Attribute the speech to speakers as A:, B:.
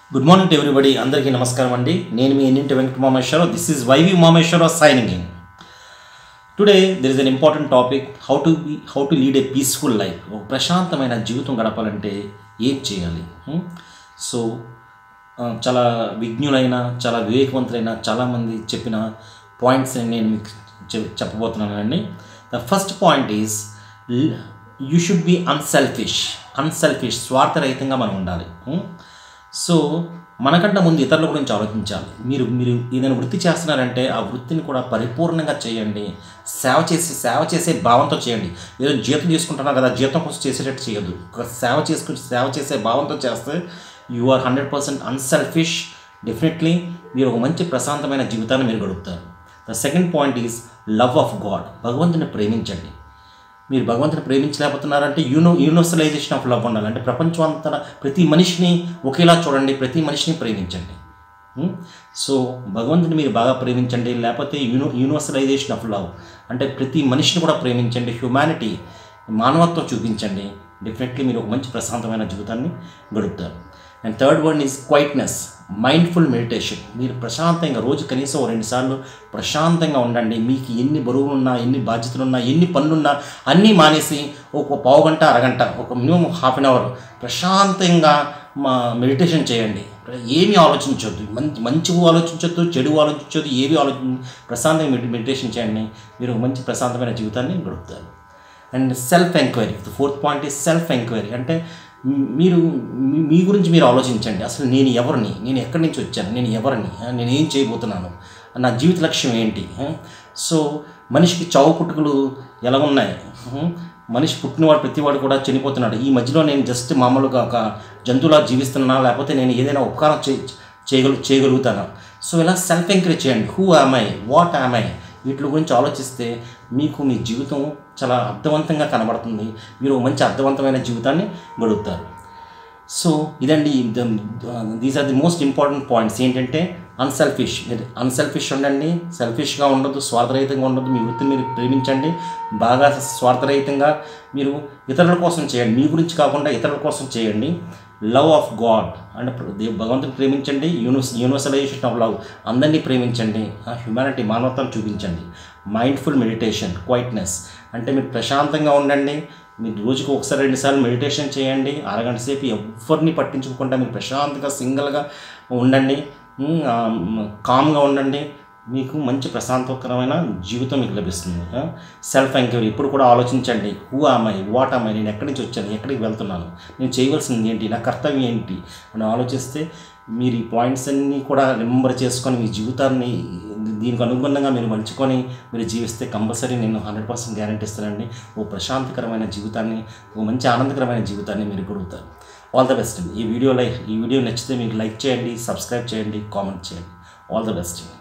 A: good morning to everybody అందరికీ నమస్కారం అండి నేను మీ ఎన్నింటి Venkata Mameswararao this is Y V Mameswararao signing in today there is an important topic how to be how to lead a peaceful life ఒక ప్రశాంతమైన జీవితం గడపాలంటే ఏం చేయాలి సో చాలా విజ్ఞులైన చాలా వివేకవంతులైన చాలామంది చెప్పిన పాయింట్స్ నేను మీకు చెప్ చెప్పబోతున్నానండి the first point is you should be unselfish unselfish స్వార్థరహితంగా మనం ఉండాలి సో మనకంటే ముందు ఇతరుల గురించి ఆలోచించాలి మీరు మీరు ఏదైనా వృత్తి చేస్తున్నారంటే ఆ వృత్తిని కూడా పరిపూర్ణంగా చేయండి సేవ చేసి సేవ చేసే భావంతో చేయండి ఏదో జీతం తీసుకుంటున్నారు కదా జీతం కోసం చేసేటట్టు చేయొద్దు ఒక సేవ చేసుకుని సేవ చేసే భావంతో చేస్తే you are hundred percent unselfish definitely మీరు ఒక మంచి ప్రశాంతమైన జీవితాన్ని మీరు గడుపుతారు the second point is love of God భగవంతుని ప్రేమించండి మీరు భగవంతుని ప్రేమించలేకపోతున్నారంటే యూనో యూనివర్సలైజేషన్ ఆఫ్ లవ్ ఉండాలి అంటే ప్రపంచం అంతా ప్రతి మనిషిని ఒకేలా చూడండి ప్రతి మనిషిని ప్రేమించండి సో భగవంతుని మీరు బాగా ప్రేమించండి లేకపోతే యూనో యూనివర్సలైజేషన్ ఆఫ్ లవ్ అంటే ప్రతి మనిషిని కూడా ప్రేమించండి హ్యుమానిటీ మానవత్వం చూపించండి డెఫినెట్లీ మీరు ఒక మంచి ప్రశాంతమైన జీవితాన్ని గడుపుతారు and third one is quietness mindful meditation మీరు ప్రశాంతంగా రోజు కనీసం రెండుసార్లు ప్రశాంతంగా ఉండండి మీకు ఎన్ని బరువులున్నా ఎన్ని బాధ్యతలున్నా ఎన్ని పనులున్నా అన్నీ మానేసి ఒక పావు గంట అరగంట ఒక మినిమం హాఫ్ అన్ అవర్ ప్రశాంతంగా మా మెడిటేషన్ చేయండి ఏమీ ఆలోచించొద్దు మంచి మంచి ఆలోచించొద్దు చెడు ఆలోచించొద్దు ఏవి ఆలోచన ప్రశాంతంగా మెడి మెడిటేషన్ చేయండి మీరు ఒక మంచి ప్రశాంతమైన జీవితాన్ని గడుపుతారు and self enquiry fourth point is self enquiry అంటే మీరు మీ గురించి మీరు ఆలోచించండి అసలు నేను ఎవరిని నేను ఎక్కడి నుంచి వచ్చాను నేను ఎవరిని నేను ఏం చేయబోతున్నాను నా జీవిత లక్ష్యం ఏంటి సో మనిషికి చావు పుట్టుకలు ఎలా ఉన్నాయి మనిషి పుట్టినవాడు ప్రతివాడు కూడా చనిపోతున్నాడు ఈ మధ్యలో నేను జస్ట్ మామూలుగా ఒక జంతువులా జీవిస్తున్నా లేకపోతే నేను ఏదైనా ఉపకారం చే చేయగలు చేయగలుగుతాను సో ఇలా సెల్ఫ్ ఎంకరేజ్ చేయండి హూ ఐ వాట్ ఐ వీటి గురించి ఆలోచిస్తే మీకు మీ జీవితం చాలా అర్థవంతంగా కనబడుతుంది మీరు మంచి అర్థవంతమైన జీవితాన్ని గడుపుతారు సో ఇదండి these are the most important points ఏంటంటే అన్సెల్ఫిష్ మీరు అన్సెల్ఫిష్ ఉండండి సెల్ఫిష్గా ఉండదు స్వార్థరహితంగా ఉండదు మీ వృత్తిని మీరు ప్రేమించండి బాగా స్వార్థరహితంగా మీరు ఇతరుల కోసం చేయండి మీ గురించి కాకుండా ఇతరుల కోసం చేయండి లవ్ ఆఫ్ గాడ్ అంటే భగవంతుని ప్రేమించండి యూనివర్స్ యూనివర్సలైజేషన్ ఆఫ్ లవ్ అందరినీ ప్రేమించండి హ్యుమానిటీ మానవతను చూపించండి మైండ్ఫుల్ మెడిటేషన్ క్వైట్నెస్ అంటే మీరు ప్రశాంతంగా ఉండండి మీరు రోజుకు ఒకసారి రెండుసార్లు మెడిటేషన్ చేయండి అరగంట సేపు ఎవరిని పట్టించుకోకుండా మీరు ప్రశాంతంగా సింగిల్గా ఉండండి కామ్గా ఉండండి మీకు మంచి ప్రశాంతకరమైన జీవితం మీకు లభిస్తుంది సెల్ఫ్ ఎంక్వైరీ ఇప్పుడు కూడా ఆలోచించండి హూ అమ్మాయి వాట్ అమ్మాయి నేను ఎక్కడి నుంచి వచ్చాను ఎక్కడికి వెళ్తున్నాను నేను చేయవలసింది ఏంటి నా కర్తవ్యం ఏంటి అని ఆలోచిస్తే మీరు ఈ పాయింట్స్ అన్నీ కూడా రిమెంబర్ చేసుకొని మీ జీవితాన్ని దీనికి అనుగుణంగా మీరు మలుచుకొని మీరు జీవిస్తే కంపల్సరీ నేను హండ్రెడ్ పర్సెంట్ గ్యారంటీ ఇస్తానండి ఓ ప్రశాంతకరమైన జీవితాన్ని ఓ మంచి ఆనందకరమైన జీవితాన్ని మీరు గడుగుతారు ఆల్ ద బెస్ట్ ఈ వీడియో లైక్ ఈ వీడియో నచ్చితే మీరు లైక్ చేయండి సబ్స్క్రైబ్ చేయండి కామెంట్ చేయండి ఆల్ ద బెస్ట్